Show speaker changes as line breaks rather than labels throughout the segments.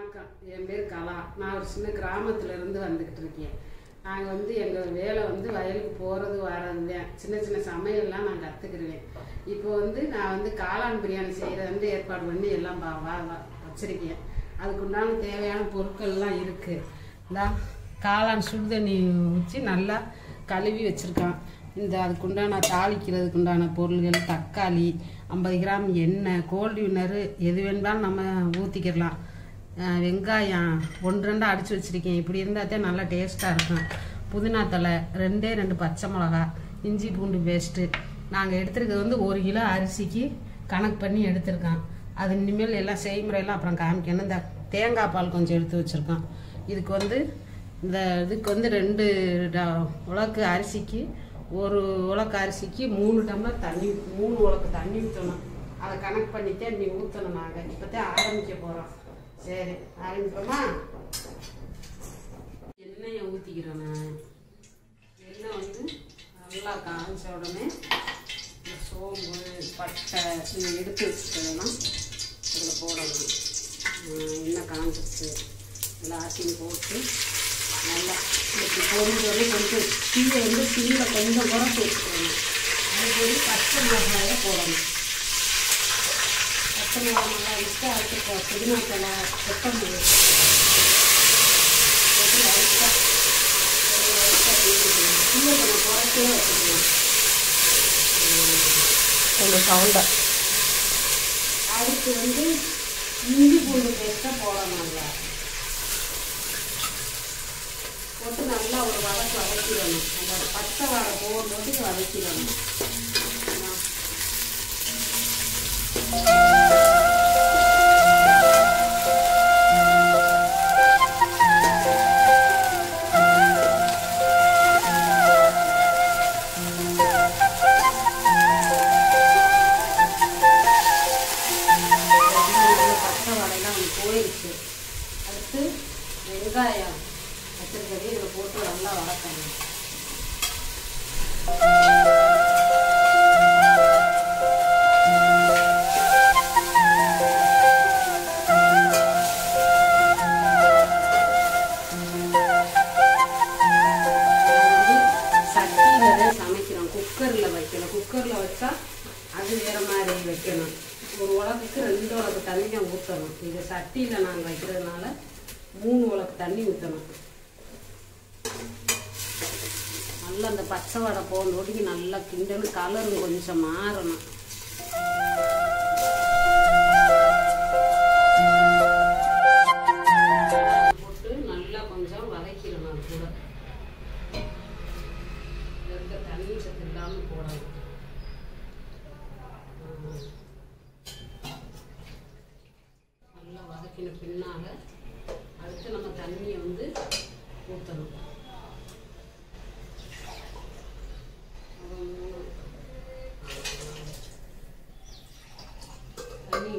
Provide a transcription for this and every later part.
வணக்கம் என் பேர் கலா நான் ஒரு சின்ன கிராமத்துல இருந்து வந்துக்கிட்டு இருக்கேன் நாங்கள் வந்து எங்கள் வேலை வந்து வயலுக்கு போகிறது வர்றது தான் சின்ன சின்ன சமையல்லாம் நான் கற்றுக்கிடுவேன் இப்போ வந்து நான் வந்து காளான் பிரியாணி செய்கிறது வந்து ஏற்பாடு பண்ணி எல்லாம் வா வா வா- வச்சிருக்கேன் அதுக்கு உண்டான தேவையான பொருட்கள்லாம் இருக்குது இந்தா காளான் சுடுதண்ணி ஊற்றி நல்லா கழுவி வச்சுருக்கான் இந்த அதுக்குண்டான தாளிக்கிறதுக்கு உண்டான பொருள்கள் தக்காளி ஐம்பது கிராம் எண்ணெய் கோல்டு வின்னரு எது வேணாலும் நம்ம ஊற்றிக்கிடலாம் அஹ் வெங்காயம் ஒன்று ரெண்டாக அடித்து வச்சுருக்கேன் இப்படி இருந்தால் தான் நல்லா டேஸ்ட்டாக இருக்கும் புதினா தலை ரெண்டே ரெண்டு பச்சை மிளகா இஞ்சி பூண்டு பேஸ்ட்டு நாங்கள் எடுத்துருக்கிறது வந்து ஒரு கிலோ அரிசிக்கு கணக்கு பண்ணி எடுத்திருக்கோம் அது இனிமேல் எல்லாம் செய்முறையெல்லாம் அப்புறம் காமிக்கணும் இந்த தேங்காய் பால் கொஞ்சம் எடுத்து வச்சுருக்கோம் இதுக்கு வந்து இந்த இதுக்கு வந்து ரெண்டு ட- உலக்கு அரிசிக்கு ஒரு உலக்கு அரிசிக்கு மூணு டம்ளர் தண்ணி மூணு உலக்கு தண்ணி ஊற்றணும் அதை கணக்கு பண்ணித்தான் நீ ஊற்றணும் நாங்கள் இப்போ தான் ஆரம்பிக்க போகிறோம் சரி ஆரம்பிப்போமா எண்ணெயை ஊற்றிக்கிறோம் நான் எண்ணெய் வந்து நல்லா காய்ச்ச உடனே இந்த சோம்பு பட்டை இதை எடுத்து வச்சுக்கலாம் இதில் போடணும் ஆஹ் எண்ணெய் காஞ்சிச்சு எல்லாத்தையும் போட்டு நல்லா இப்படி பொரிஞ்ச வரை கொஞ்சம் தீயை வந்து தீயில் கொஞ்சம் குறைச்சி வச்சுக்கணும் அதுக்கு வந்து பச்சை மிளகாயை போடணும் பச்சை மிளகாய் நல்லா விட்டு அதுக்கு புதினா தலை கொத்தமல்லி போட்டு லைட்டாக தீயை கொஞ்சம் குறைச்சே வச்சுக்கணும்
கொஞ்சம் சவுண்டா
அடுத்து வந்து இஞ்சி பூண்டு பேஸ்ட்டை போடணும் நல்லா போட்டு நல்லா ஒரு வதக்கு வதக்கிடணும் அந்த பச்சை வாடை போடும்போது வதக்கிடணும் பச்சை வாடையெல்லாம் அவனுக்கு போயிடுச்சு அடுத்து வெங்காயம் வச்சிருக்கிறது இதில் போட்டு நல்லா வதக்கணும் சட்டியில் தான் சமைக்கிறோம் குக்கரில் வைக்கணும் குக்கரில் வச்சா அது வேற மாதிரி வைக்கணும் ஒரு உலகுக்கு ரெண்டு உலக்கு தண்ணி தான் ஊற்றணும் இது சட்டியில் நாங்கள் வைக்கிறதுனால மூணு உலக்கு தண்ணி ஊற்றணும் நல்லா அந்த பச்சை வடை போனோடிக்கு நல்லா கிண்டல் கலரும் கொஞ்சம் மாறணும் போட்டு நல்லா கொஞ்சம் வதக்கிடணும் அது கூட இருக்க தண்ணி சத்து இல்லாமல் போடணும் ஆஹ். நல்லா வதக்கின பின்னால அடுத்து நம்ம தண்ணியை வந்து ஊற்றணும் தண்ணி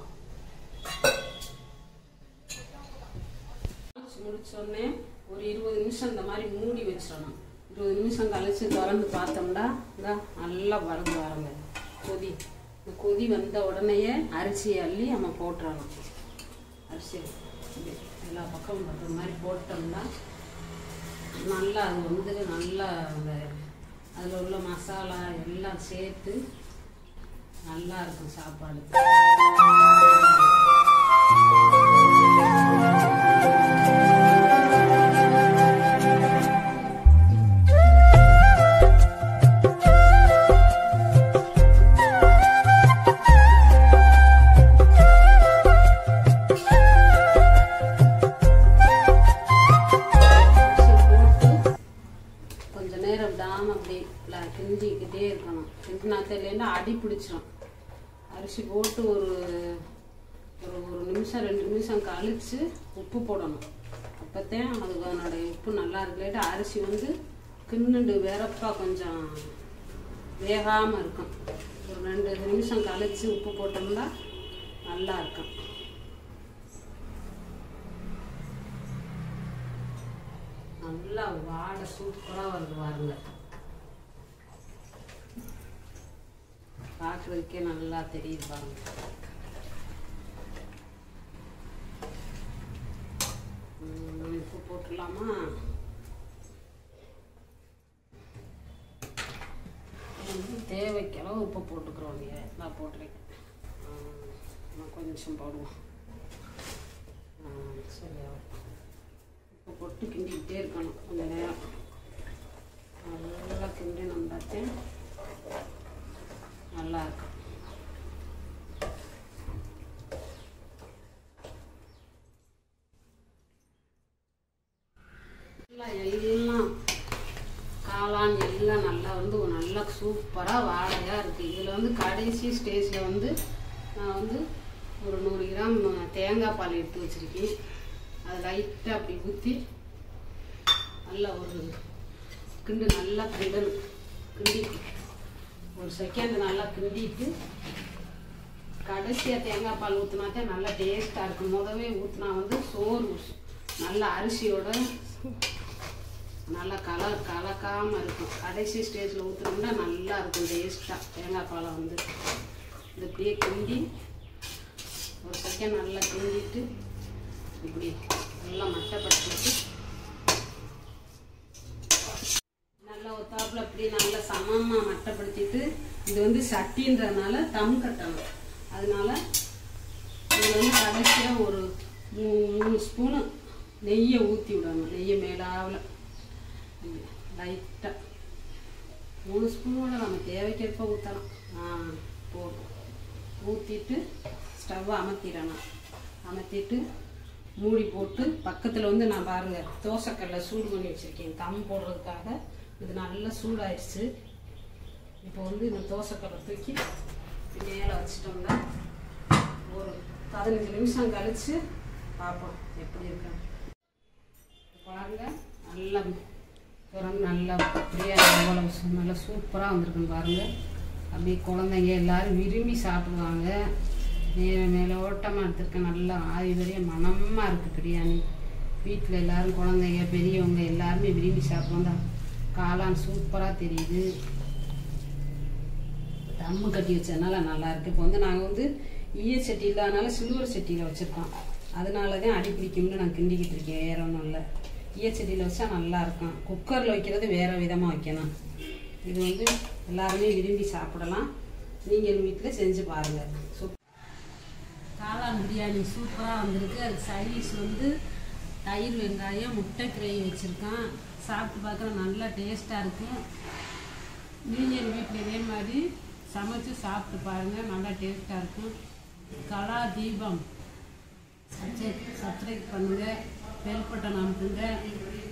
முடிச்சு முடிச்சோடனே ஒரு இருபது நிமிஷம் இந்த மாதிரி மூடி வச்சிடணும் இருபது நிமிஷம் கழிச்சு திறந்து பார்த்தோம்னா இந்தா நல்லா வளர்ந்து வரங்க கொதி இந்த கொதி வந்த உடனேயே அரிசியை அள்ளி நம்ம போட்டுறணும் அரிசி இப்படி எல்லா பக்கமும் படுற மாதிரி போட்டோம்னா நல்லா அது வந்து நல்லா அந்த அதில் உள்ள மசாலா எல்லாம் சேர்த்து நல்லா இருக்கும் சாப்பாடு போட்டு கொஞ்ச நேரம் விடாம அப்படியே ல- கிண்டிக்கிட்டே இருக்கணும் கிண்டினாத்த இல்லைன்னா அடி பிடிச்சிரும் அரிசி போட்டு ஒரு ஒரு ஒரு நிமிஷம் ரெண்டு நிமிஷம் கழிச்சு உப்பு போடணும் அப்போத்தான் அதுக்கு அதனுடைய உப்பு நல்லா இருக்கலாட்டு அரிசி வந்து கிண்ணுண்டு வெறப்பா கொஞ்சம் வேகாம இருக்கும் ஒரு ரெண்டு நிமிஷம் கழிச்சு உப்பு போட்டோம்னா நல்லா இருக்கும் நல்லா வாடை சூப்பரா வருது பாருங்க பார்க்குறதுக்கே நல்லா தெரியுது பாருங்க போடலாமா வந்து தேவைக்கு அளவு உப்பு போட்டுக்கிறோங்க நான் போட்டிருக்கேன் ஆ, இன்னும் கொஞ்சம் போடுவோம் ஆ, சரியா உப்பு போட்டு கிண்டிக்கிட்டே இருக்கணும் கொஞ்ச நேரம் நல்லா கிண்டி நம்பாத்தேன் நல்லா இருக்கும் எல்லாம் எல்லாம் காளான் எல்லாம் நல்லா வந்து ஒரு நல்லா சூப்பராக வாழையாக இருக்குது இதில் வந்து கடைசி ஸ்டேஜில் வந்து நான் வந்து ஒரு நூறு கிராம் தேங்காய் பால் எடுத்து வச்சுருக்கேன் அது லைட்டாக அப்படி ஊற்றி நல்லா ஒரு கிண்டு நல்லா கிண்டணும் கிண்டிட்டு ஒரு செகண்ட் நல்லா கிண்டிட்டு கடைசியாக தேங்காய் பால் ஊற்றினாத்தான் நல்லா டேஸ்ட்டாக இருக்கும் முதவே ஊற்றினா வந்து சோறு நல்ல அரிசியோட நல்லா கல கலக்காமல் இருக்கும் கடைசி ஸ்டேஜில் ஊற்றுனோம்னா நல்லா இருக்கும் டேஸ்ட்டாக தேங்காய் பாலை வந்து இது இப்படியே கிண்டி ஒரு செகண்ட் நல்லா கிண்டிட்டு இப்படி நல்லா மட்டப்படுத்திட்டு நல்லா ஒத்தாப்புல அப்படி நல்லா சமமாக மட்டப்படுத்திட்டு இது வந்து சட்டின்றதுனால தம் கட்டணும் அதனால இது வந்து கடைசியாக ஒரு மூ- மூணு ஸ்பூனு நெய்யை ஊற்றி விடணும் நெய்யை மேலாவில் லைட்டாக மூணு ஸ்பூனோட நம்ம தேவைக்கேற்ப ஊற்றலாம் ஆ போதும் ஊற்றிட்டு ஸ்டவ்வை அமர்த்திடணும் அமர்த்திட்டு மூடி போட்டு பக்கத்தில் வந்து நான் பாருங்க தோசைக்கல்லை சூடு பண்ணி வச்சுருக்கேன் தம் போடுறதுக்காக இது நல்லா சூடாயிடுச்சு இப்போ வந்து இந்த தோசைக்கல்லை தூக்கி மேலே வச்சிட்டோம்னா ஒரு பதினஞ்சு நிமிஷம் கழிச்சு பார்ப்போம் எப்படி இருக்கு பாருங்க நல்லா திறந்து நல்லா பிரியாணி எவ்வளோ சு- நல்லா சூப்பராக வந்திருக்குன்னு பாருங்க அப்படியே குழந்தைங்க எல்லாரும் விரும்பி சாப்பிடுவாங்க மேலே மேலே ஓட்டமாக எடுத்திருக்கேன் நல்லா ஆவி வரைய மணமாக இருக்குது பிரியாணி வீட்டில் எல்லாரும் குழந்தைங்க பெரியவங்க எல்லாருமே விரும்பி சாப்பிடுவாங்க காளான் சூப்பராக தெரியுது தம்மு கட்டி வச்சதுனால நல்லா இருக்கு இப்போ வந்து நாங்கள் வந்து ஈய சட்டி இல்லாதனால சில்வர் சட்டியில் வச்சுருக்கோம் அதனால தான் அடி பிடிக்கும்னு நான் கிண்டிக்கிட்டு இருக்கேன் வேற ஒன்றும் இல்லை ஈய சட்டியில் வச்சா நல்லா இருக்கும் குக்கரில் வைக்கிறது வேற விதமாக வைக்கணும் இது வந்து எல்லாருமே விரும்பி சாப்பிடலாம் நீங்கள் வீட்டில் செஞ்சு பாருங்கள் சூப் காளான் பிரியாணி சூப்பராக வந்திருக்கு அது சைடிஷ் வந்து தயிர் வெங்காயம் முட்டை கிரேவி வச்சுருக்கான் சாப்பிட்டு பார்க்குற நல்லா டேஸ்ட்டாக இருக்குது நீங்கள் வீட்டில் இதே மாதிரி சமைச்சு சாப்பிட்டு பாருங்கள் நல்லா டேஸ்ட்டாக இருக்கும் கலா தீபம் சப்ஸ்கிரைப் பண்ணுங்கள் பெல் பட்டன் அமுக்குங்க